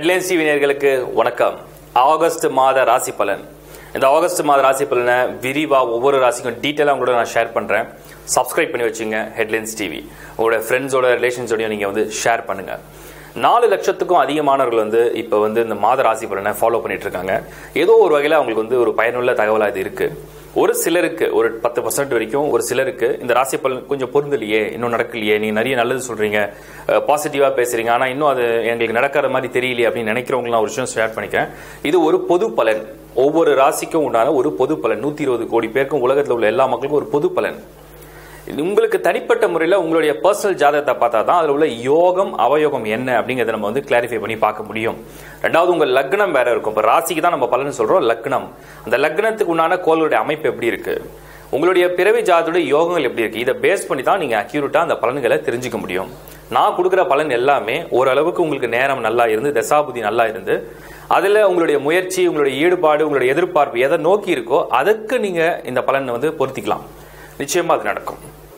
headlines TV நேயர்களுக்கு வணக்கம் August மாத ராசி பலன் இந்த ஆகஸ்ட் மாத ராசி பலனை விரிவா ஒவ்வொரு ராசிக்கும் டீட்டெயிலாக உங்களோட நான் ஷேர் பண்றேன் சப்ஸ்கிரைப் பண்ணி வச்சுங்க ஹெட்லைன்ஸ் டிவி உங்களோட ஃப்ரெண்ட்ஸோட ரிலேஷன்ஸோடையும் நீங்க வந்து ஷேர் பண்ணுங்க நாலு லட்சத்துக்கும் அதிகமானவர்கள் வந்து இப்போ வந்து இந்த மாத ராசி பலனை ஃபாலோ பண்ணிட்டு இருக்காங்க ஏதோ ஒரு வகையில் அவங்களுக்கு வந்து ஒரு பயனுள்ள தகவலாக இது இருக்கு ஒரு சிலருக்கு ஒரு பத்து பர்சன்ட் வரைக்கும் ஒரு சிலருக்கு இந்த ராசி பலன் கொஞ்சம் பொருந்தலையே இன்னும் நடக்கலையே நீங்க நிறைய நல்லது சொல்றீங்க பாசிட்டிவா பேசுறீங்க ஆனா இன்னும் அது எங்களுக்கு நடக்கிற மாதிரி தெரியலையே அப்படின்னு நினைக்கிறவங்க ஒரு விஷயம் ஷேர் பண்ணிக்கிறேன் இது ஒரு பொது பலன் ஒவ்வொரு ராசிக்கும் உண்டான ஒரு பொது பலன் நூத்தி இருபது கோடி பேருக்கும் உலகத்தில் உள்ள எல்லா மக்களுக்கும் ஒரு பொது பலன் இது உங்களுக்கு தனிப்பட்ட முறையில் உங்களுடைய பர்சனல் ஜாதகத்தை பார்த்தா தான் அதில் உள்ள யோகம் அவயோகம் என்ன அப்படிங்கிறத நம்ம வந்து கிளாரிஃபை பண்ணி பார்க்க முடியும் ரெண்டாவது உங்கள் லக்னம் வேற இருக்கும் இப்போ ராசிக்கு தான் நம்ம பலன் சொல்றோம் லக்னம் அந்த லக்னத்துக்கு உண்டான கோளுடைய அமைப்பு எப்படி இருக்கு உங்களுடைய பிறவி ஜாதத்துடைய யோகங்கள் எப்படி இருக்கு இதை பேஸ் பண்ணி தான் நீங்க அக்யூரேட்டா அந்த பலன்களை தெரிஞ்சுக்க முடியும் நான் கொடுக்குற பலன் எல்லாமே ஓரளவுக்கு உங்களுக்கு நேரம் நல்லா இருந்து தசாபுதி நல்லா இருந்து அதுல உங்களுடைய முயற்சி உங்களுடைய ஈடுபாடு உங்களுடைய எதிர்பார்ப்பு எதை நோக்கி இருக்கோ அதுக்கு நீங்க இந்த பலனை வந்து பொருத்திக்கலாம் நிச்சயமா அது நடக்கும்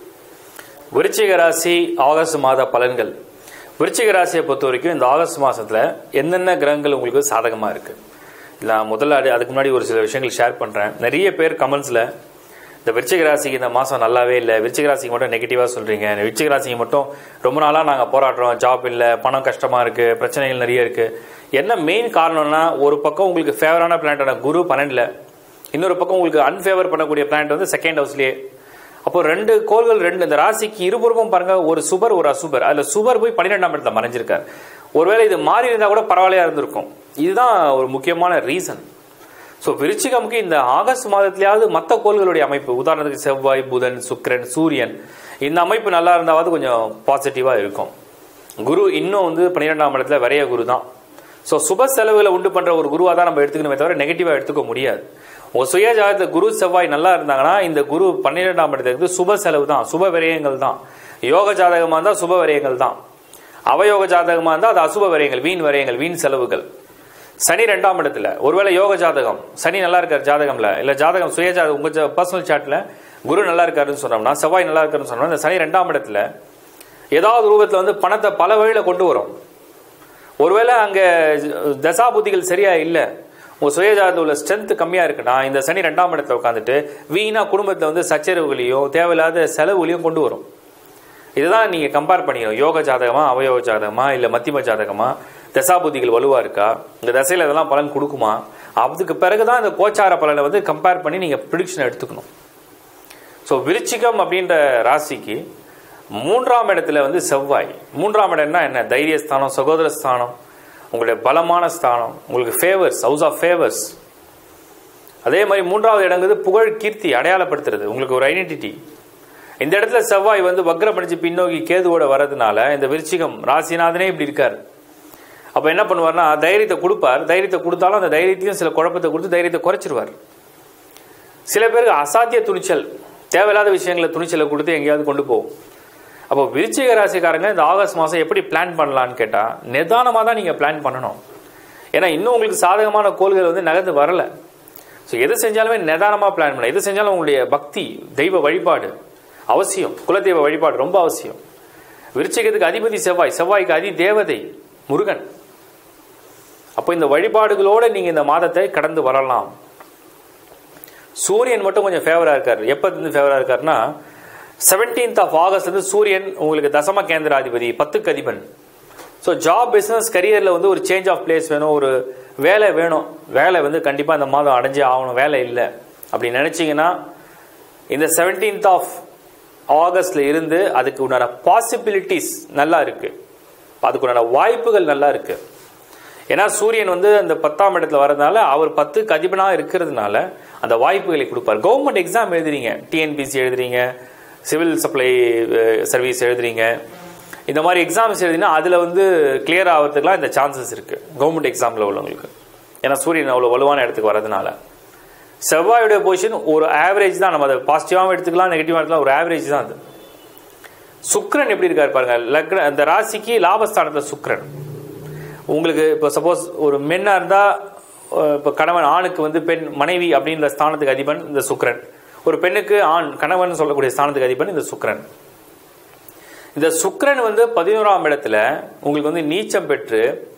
விருச்சிக ராசி ஆகஸ்ட் மாத பலன்கள் விருச்சிக ராசியை பொறுத்த வரைக்கும் இந்த ஆகஸ்ட் மாசத்துல என்னென்ன கிரகங்கள் உங்களுக்கு சாதகமா இருக்கு நான் முதல்ல அது- அதுக்கு முன்னாடி ஒரு சில விஷயங்கள் ஷேர் பண்றேன் நிறைய பேர் கமெண்ட்ஸ்ல இந்த விருச்சிக ராசிக்கு இந்த மாசம் நல்லாவே இல்லை விருச்சிக ராசிக்கு மட்டும் நெகட்டிவா சொல்றீங்க இந்த விருச்சிக ராசிக்கு மட்டும் ரொம்ப நாளா நாங்க போராடுறோம் ஜாப் இல்ல பணம் கஷ்டமா இருக்கு பிரச்சனைகள் நிறைய இருக்கு என்ன மெயின் காரணம்னா ஒரு பக்கம் உங்களுக்கு ஃபேவரான பிளானட்டான குரு பன்னெண்டுல இன்னொரு பக்கம் உங்களுக்கு அன்ஃபேவர் பண்ணக்கூடிய பிளானட் வந்து செகண்ட் ஹவுஸ்லயே அப்போ ரெண்டு கோள்கள் ரெண்டு இந்த ராசிக்கு இருபுறமும் பாருங்க ஒரு சுபர் ஒரு அசுபர் அதுல சுபர் போய் பன்னிரெண்டாம் இடத்துல மறைஞ்சிருக்கார் ஒருவேளை இது மாறி இருந்தா கூட பரவாயில்லையா இருந்திருக்கும் இதுதான் ஒரு முக்கியமான ரீசன் ஸோ விருச்சிகமுக்கு இந்த ஆகஸ்ட் மாதத்திலேயாவது மற்ற கோள்களுடைய அமைப்பு உதாரணத்துக்கு செவ்வாய் புதன் சுக்கிரன் சூரியன் இந்த அமைப்பு நல்லா இருந்தாவது கொஞ்சம் பாசிட்டிவா இருக்கும் குரு இன்னும் வந்து பன்னிரெண்டாம் இடத்துல வரைய குரு தான் ஸோ சுப செலவுகளை உண்டு பண்ற ஒரு குருவா தான் நம்ம எடுத்துக்கணுமே தவிர நெகட்டிவா எடுத்துக்க முடியாது உங்க சுய ஜாதகத்துல குரு செவ்வாய் நல்லா இருந்தாங்கன்னா இந்த குரு பன்னிரெண்டாம் இடத்துக்கு சுப செலவு தான் சுப விரயங்கள் தான் யோக ஜாதகமா இருந்தா சுப விரயங்கள் தான் அவயோக ஜாதகமா இருந்தா அது அசுப விரயங்கள் வீண் விரயங்கள் வீண் செலவுகள் சனி ரெண்டாம் இடத்துல ஒருவேளை யோக ஜாதகம் சனி நல்லா இருக்காரு ஜாதகம்ல இல்ல ஜாதகம் சுய ஜாதகம் உங்க பர்சனல் சாட்ல குரு நல்லா இருக்காருன்னு சொன்னோம்னா செவ்வாய் நல்லா இருக்காருன்னு சொன்னோம்னா இந்த சனி ரெண்டாம் இடத்துல ஏதாவது ரூபத்துல வந்து பணத்தை பல வழியில கொண்டு வரும் ஒருவேளை அங்க தசாபுத்திகள் சரியா இல்ல உங்க சுயஜாதத்துல உள்ள ஸ்ட்ரென்த் கம்மியா இருக்குன்னா இந்த சனி ரெண்டாம் இடத்துல உட்காந்துட்டு வீணா குடும்பத்துல வந்து சச்சரவுகளையும் தேவையில்லாத செலவுகளையும் கொண்டு வரும் இதுதான் நீங்க கம்பேர் பண்ணிக்கணும் யோக ஜாதகமா அவயோக ஜாதகமா இல்ல மத்தியம ஜாதகமா தசாபுத்திகள் வலுவா இருக்கா இந்த தசையில இதெல்லாம் பலன் கொடுக்குமா அதுக்கு பிறகுதான் இந்த கோச்சார பலனை வந்து கம்பேர் பண்ணி நீங்க ப்ரிடிக்ஷன் எடுத்துக்கணும் ஸோ விருச்சிகம் அப்படின்ற ராசிக்கு மூன்றாம் இடத்துல வந்து செவ்வாய் மூன்றாம் இடம்னா என்ன தைரியஸ்தானம் சகோதர ஸ்தானம் உங்களுடைய பலமான ஸ்தானம் உங்களுக்கு ஃபேவர்ஸ் ஹவுஸ் ஆஃப் ஃபேவர்ஸ் அதே மாதிரி மூன்றாவது இடங்கிறது புகழ் கீர்த்தி அடையாளப்படுத்துறது உங்களுக்கு ஒரு ஐடென்டிட்டி இந்த இடத்துல செவ்வாய் வந்து வக்ரமடிச்சு பின்னோக்கி கேதுவோட வர்றதுனால இந்த விருச்சிகம் ராசிநாதனே இப்படி இருக்காரு அப்ப என்ன பண்ணுவார்னா தைரியத்தை கொடுப்பார் தைரியத்தை கொடுத்தாலும் அந்த தைரியத்தையும் சில குழப்பத்தை கொடுத்து தைரியத்தை குறைச்சிருவார் சில பேருக்கு அசாத்திய துணிச்சல் தேவையில்லாத விஷயங்களை துணிச்சலை கொடுத்து எங்கேயாவது கொண்டு போகும் அப்போ விருச்சிக ராசிக்காரங்க இந்த ஆகஸ்ட் மாதம் எப்படி பிளான் பண்ணலான்னு கேட்டால் நிதானமாக தான் நீங்கள் பிளான் பண்ணணும் ஏன்னா இன்னும் உங்களுக்கு சாதகமான கோள்கள் வந்து நகர்ந்து வரல ஸோ எது செஞ்சாலுமே நிதானமாக பிளான் பண்ணலாம் எது செஞ்சாலும் உங்களுடைய பக்தி தெய்வ வழிபாடு அவசியம் குலதெய்வ வழிபாடு ரொம்ப அவசியம் விருச்சிகத்துக்கு அதிபதி செவ்வாய் செவ்வாய்க்கு அதி தேவதை முருகன் அப்போ இந்த வழிபாடுகளோட நீங்க இந்த மாதத்தை கடந்து வரலாம் சூரியன் மட்டும் கொஞ்சம் ஃபேவரா இருக்காரு எப்ப இருந்து ஃபேவரா இருக்காருன்னா செவன்டீன்த் ஆஃப் ஆகஸ்ட் வந்து சூரியன் உங்களுக்கு தசம கேந்திராதிபதி பத்துக்கு அதிபன் ஸோ ஜாப் பிஸ்னஸ் கரியரில் வந்து ஒரு சேஞ்ச் ஆஃப் பிளேஸ் வேணும் ஒரு வேலை வேணும் வேலை வந்து கண்டிப்பாக இந்த மாதம் அடைஞ்சே ஆகணும் வேலை இல்லை அப்படி நினைச்சீங்கன்னா இந்த செவன்டீன்த் ஆஃப் ஆகஸ்ட்ல இருந்து அதுக்கு உண்டான பாசிபிலிட்டிஸ் நல்லா இருக்கு அதுக்கு உண்டான வாய்ப்புகள் நல்லா இருக்கு ஏன்னா சூரியன் வந்து அந்த பத்தாம் இடத்துல வரதுனால அவர் பத்துக்கு அதிபனா இருக்கிறதுனால அந்த வாய்ப்புகளை கொடுப்பார் கவர்மெண்ட் எக்ஸாம் எழுதுறீங்க டிஎன்பிசி எழுதுறீங்க சிவில் சப்ளை சர்வீஸ் எழுதுறீங்க இந்த மாதிரி எக்ஸாம்ஸ் எழுதினா அதில் வந்து கிளியர் ஆகிறதுக்குலாம் இந்த சான்சஸ் இருக்கு கவர்மெண்ட் எக்ஸாமில் உள்ளவங்களுக்கு ஏன்னா சூரியன் அவ்வளோ வலுவான இடத்துக்கு வரதுனால செவ்வாயுடைய பொசிஷன் ஒரு ஆவரேஜ் தான் நம்ம அதை பாசிட்டிவாகவும் எடுத்துக்கலாம் நெகட்டிவாக எடுத்துக்கலாம் ஒரு ஆவரேஜ் தான் அது சுக்கிரன் எப்படி இருக்காரு பாருங்க லக்ன அந்த ராசிக்கு லாபஸ்தானத்தில் சுக்கிரன் உங்களுக்கு இப்போ சப்போஸ் ஒரு மென்னா இருந்தா அஹ், இப்போ கணவன் ஆணுக்கு வந்து பெண் மனைவி அப்படின்ற ஸ்தானத்துக்கு அதிபன் இந்த சுக்கிரன் ஒரு பெண்ணுக்கு ஆண் கணவன் சொல்லக்கூடிய ஸ்தானத்துக்கு அதிபன் இந்த சுக்கிரன் இந்த சுக்கிரன் வந்து பதினோராம் இடத்துல உங்களுக்கு வந்து நீச்சம் பெற்று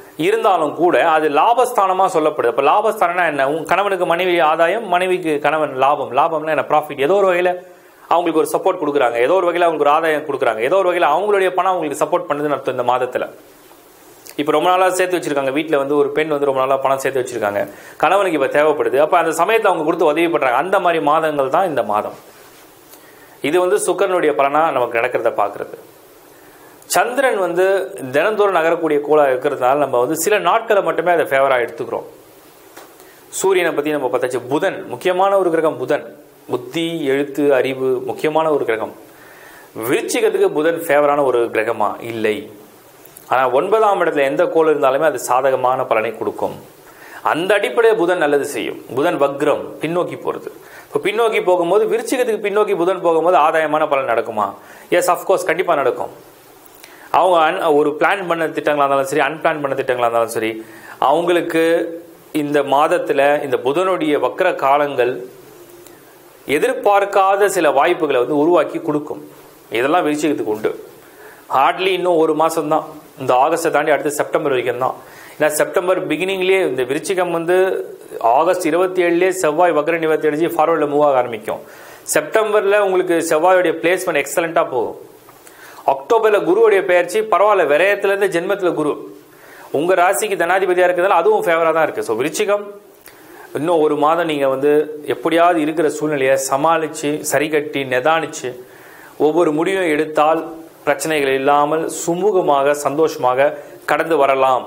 இருந்தாலும் கூட அது லாபஸ்தானமா சொல்லப்படுது அப்ப லாபஸ்தானம்னா என்ன உன் கணவனுக்கு மனைவி ஆதாயம் மனைவிக்கு கணவன் லாபம் லாபம்னா என்ன ப்ராஃபிட் ஏதோ ஒரு வகையில அவங்களுக்கு ஒரு சப்போர்ட் கொடுக்குறாங்க ஏதோ ஒரு வகையில அவங்களுக்கு ஒரு ஆதாயம் கொடுக்குறாங்க ஏதோ ஒரு வகையில அவங்களுடைய பணம் அவங்களுக்கு சப்போர்ட் பண்ணுதுன்னு அர்த்தம் இந்த மாதத்துல இப்போ ரொம்ப நாளாக சேர்த்து வச்சிருக்காங்க வீட்டில் வந்து ஒரு பெண் வந்து ரொம்ப நாளாக பணம் சேர்த்து வச்சிருக்காங்க கணவனுக்கு இப்போ தேவைப்படுது அப்போ அந்த சமயத்தில் அவங்க கொடுத்து உதவி பண்ணுறாங்க அந்த மாதிரி மாதங்கள் தான் இந்த மாதம் இது வந்து சுக்கரனுடைய பலனா நமக்கு நடக்கிறத பார்க்கறது சந்திரன் வந்து தினந்தோறும் நகரக்கூடிய கோளா இருக்கிறதுனால நம்ம வந்து சில நாட்களை மட்டுமே அதை ஃபேவராக எடுத்துக்கிறோம் சூரியனை பற்றி நம்ம பார்த்தாச்சு புதன் முக்கியமான ஒரு கிரகம் புதன் புத்தி எழுத்து அறிவு முக்கியமான ஒரு கிரகம் விருச்சிகத்துக்கு புதன் ஃபேவரான ஒரு கிரகமா இல்லை ஆனால் ஒன்பதாம் இடத்துல எந்த கோள் இருந்தாலுமே அது சாதகமான பலனை கொடுக்கும் அந்த அடிப்படையில் புதன் நல்லது செய்யும் புதன் வக்ரம் பின்னோக்கி போகிறது இப்போ பின்னோக்கி போகும்போது விருச்சிகத்துக்கு பின்னோக்கி புதன் போகும்போது ஆதாயமான பலன் நடக்குமா எஸ் அஃப்கோர்ஸ் கண்டிப்பாக நடக்கும் அவங்க un- ஒரு பிளான் பண்ண திட்டங்களாக இருந்தாலும் சரி அன்பிளான் பண்ண திட்டங்களாக இருந்தாலும் சரி அவங்களுக்கு இந்த மாதத்தில் இந்த புதனுடைய வக்ர காலங்கள் எதிர்பார்க்காத சில வாய்ப்புகளை வந்து உருவாக்கி கொடுக்கும் இதெல்லாம் விருச்சிகத்துக்கு உண்டு ஹார்ட்லி இன்னும் ஒரு மாதம் தான் இந்த ஆகஸ்ட்டை தாண்டி அடுத்து செப்டம்பர் வரைக்கும் தான் ஏன்னா செப்டம்பர் பிகினிங்லேயே இந்த விருச்சிகம் வந்து ஆகஸ்ட் இருபத்தி ஏழுலேயே செவ்வாய் வக்ர நிவர்த்தி அடிச்சு ஃபார்வர்டில் மூவ் ஆக ஆரம்பிக்கும் செப்டம்பரில் உங்களுக்கு செவ்வாயோடைய பிளேஸ்மெண்ட் எக்ஸலண்ட்டாக போகும் அக்டோபரில் குருவுடைய பெயர்ச்சி பரவாயில்ல விரயத்துலேருந்து ஜென்மத்தில் குரு உங்கள் ராசிக்கு தனாதிபதியாக இருக்கிறதால அதுவும் ஃபேவராக தான் இருக்குது ஸோ விருச்சிகம் இன்னும் ஒரு மாதம் நீங்கள் வந்து எப்படியாவது இருக்கிற சூழ்நிலையை சமாளித்து சரிகட்டி நிதானிச்சு ஒவ்வொரு முடிவும் எடுத்தால் பிரச்சனைகள் இல்லாமல் சுமூகமாக சந்தோஷமாக கடந்து வரலாம்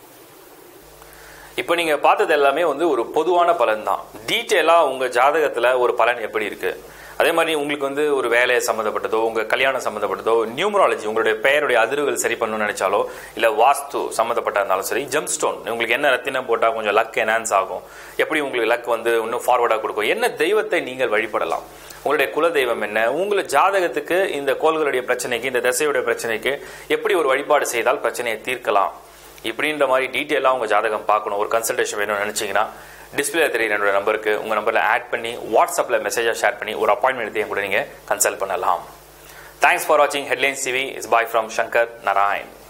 இப்போ நீங்க பார்த்தது எல்லாமே வந்து ஒரு பொதுவான பலன் தான் டீட்டெயிலா உங்க ஜாதகத்துல ஒரு பலன் எப்படி இருக்கு அதே மாதிரி உங்களுக்கு வந்து ஒரு வேலை சம்மந்தப்பட்டதோ உங்க கல்யாணம் சம்மந்தப்பட்டதோ நியூமராலஜி உங்களுடைய பெயருடைய அதிர்வுகள் சரி பண்ணணும்னு நினைச்சாலோ இல்ல வாஸ்து சம்மந்தப்பட்ட இருந்தாலும் சரி ஜெம் ஸ்டோன் உங்களுக்கு என்ன ரத்தினம் போட்டா கொஞ்சம் லக் என்ஹான்ஸ் ஆகும் எப்படி உங்களுக்கு லக் வந்து இன்னும் ஃபார்வர்டா கொடுக்கும் என்ன தெய்வத்தை நீங்கள் வழிபடலாம் உங்களுடைய குல தெய்வம் என்ன உங்களை ஜாதகத்துக்கு இந்த கோள்களுடைய பிரச்சனைக்கு இந்த திசையுடைய பிரச்சனைக்கு எப்படி ஒரு வழிபாடு செய்தால் பிரச்சனையை தீர்க்கலாம் இப்படின்ற மாதிரி டீட்டெயிலாக உங்கள் ஜாதகம் பார்க்கணும் ஒரு கன்சல்டேஷன் வேணும்னு நினச்சிங்கன்னா டிஸ்பிளே தெரியுற என்னோட நம்பருக்கு உங்கள் நம்பரில் ஆட் பண்ணி வாட்ஸ்அப்பில் மெசேஜாக ஷேர் பண்ணி ஒரு அப்பாயின்மெண்ட் எடுத்து என் கூட நீங்கள் கன்சல்ட் பண்ணலாம் தேங்க்ஸ் ஃபார் வாட்சிங் headlines TV is bye from Shankar Narayan